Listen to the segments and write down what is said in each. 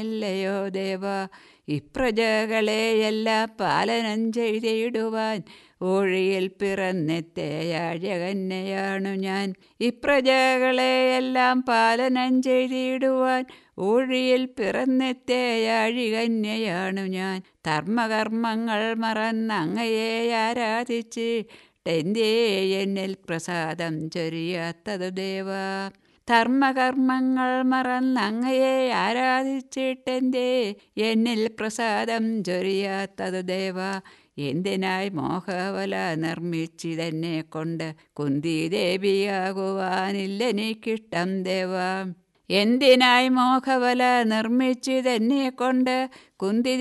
ഇല്ലയോ ദേവ ഇപ്രജകളെയെല്ലാം പാലനം ചെയ്തിടുവാൻ ഊഴിയിൽ പിറന്നെത്തേയാഴകന്നെയാണു ഞാൻ ഇപ്രജകളെയെല്ലാം പാലനം ചെയ്തിടുവാൻ ഊഴിയിൽ പിറന്നെത്തേയാഴികന്യയാണു ഞാൻ ധർമ്മകർമ്മങ്ങൾ മറന്നങ്ങയെ ആരാധിച്ച് ടെന്തേ എന്നിൽ പ്രസാദം ചൊരിയാത്തതു ദേവാ ധർമ്മകർമ്മങ്ങൾ മറന്നങ്ങയെ ആരാധിച്ചിട്ടെന്തേ എന്നിൽ പ്രസാദം ചൊരിയാത്തതു ദേവ എന്തിനായി മോഹവല നിർമ്മിച്ചിതെന്നെ കൊണ്ട് കുന്തി ദേവിയാകുവാനില്ലെനിക്കിഷ്ടം ദേവ എന്തിനായി മോഹവല നിർമ്മിച്ചിതെന്നെ കൊണ്ട് കുന്തി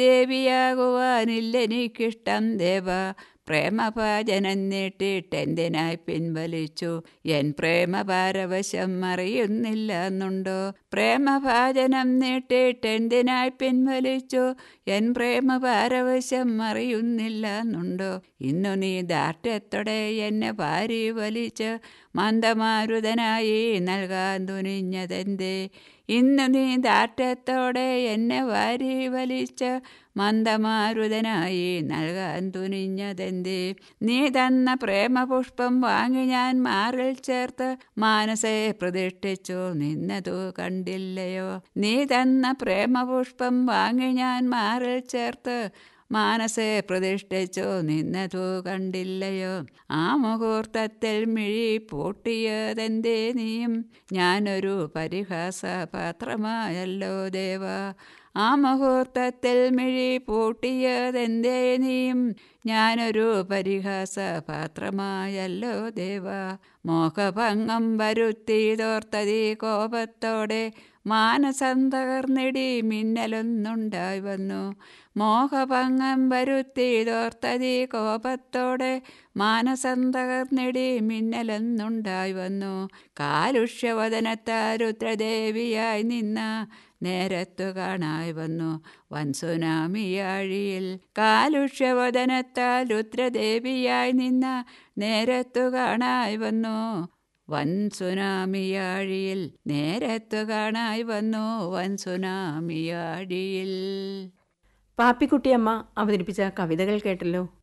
ദേവിയാകുവാനില്ലെനിക്കിഷ്ടം ദേവ പ്രേമഭാജനം നീട്ടിട്ടെന്തിനായി പിൻവലിച്ചു എൻ പ്രേമപാരവശം അറിയുന്നില്ല എന്നുണ്ടോ പ്രേമഭാജനം നീട്ടിട്ടെന്തിനായി പിൻവലിച്ചു എൻ പ്രേമപാരവശം അറിയുന്നില്ല എന്നുണ്ടോ ഇന്നു നീ ദാർഢ്യത്തോടെ എന്നെ ഭാരി വലിച്ച് മന്ദമാരുതനായി നൽകാൻ തുനിഞ്ഞതെന്തേ ഇന്ന് നീ ദാർഢ്യത്തോടെ എന്നെ വാരി വലിച്ച് മന്ദമാരുതനായി നൽകാൻ തുനിഞ്ഞതെന്തേ നീ തന്ന പ്രേമപുഷ്പം വാങ്ങി ഞാൻ മാറിൽ ചേർത്ത് മാനസെ പ്രതിഷ്ഠിച്ചു നിന്നതു കണ്ടില്ലയോ നീ തന്ന പ്രേമപുഷ്പം വാങ്ങി ഞാൻ മാറിൽ ചേർത്ത് മാനസെ പ്രതിഷ്ഠിച്ചു നിന്നതു കണ്ടില്ലയോ ആ മുഹൂർത്തത്തിൽ മിഴി പൂട്ടിയതെന്തേ നീയും ഞാനൊരു പരിഹാസ പാത്രമായല്ലോ ദേവ ആ മുഹൂർത്തത്തിൽ മിഴി പൂട്ടിയതെന്തേ നീയും ഞാനൊരു പരിഹാസ പാത്രമായല്ലോ ദേവ മോഹഭംഗം വരുത്തി തോർത്തതി കോപത്തോടെ മാനസം തകർന്നിടി മിന്നലൊന്നുണ്ടായി വന്നു മോഹഭംഗം വരുത്തി തോർത്തതി കോപത്തോടെ മാനസം തകർന്നിടി മിന്നലൊന്നുണ്ടായി വന്നു കാലുഷ്യവദനത്താൽ രുദ്രദേവിയായി നിന്ന നേരത്തു കാണായി വന്നു വൻസുനാമിയാഴിയിൽ കാലുഷ്യവദനത്താൽ രുദ്രദേവിയായി നിന്ന നേരത്തു കാണായി വന്നു വൻ സുനാമിയാഴിയിൽ നേരത്തു കാണായി വന്നു വൻ സുനാമിയാഴിയിൽ പാപ്പിക്കുട്ടിയമ്മ അവതരിപ്പിച്ച കവിതകൾ കേട്ടല്ലോ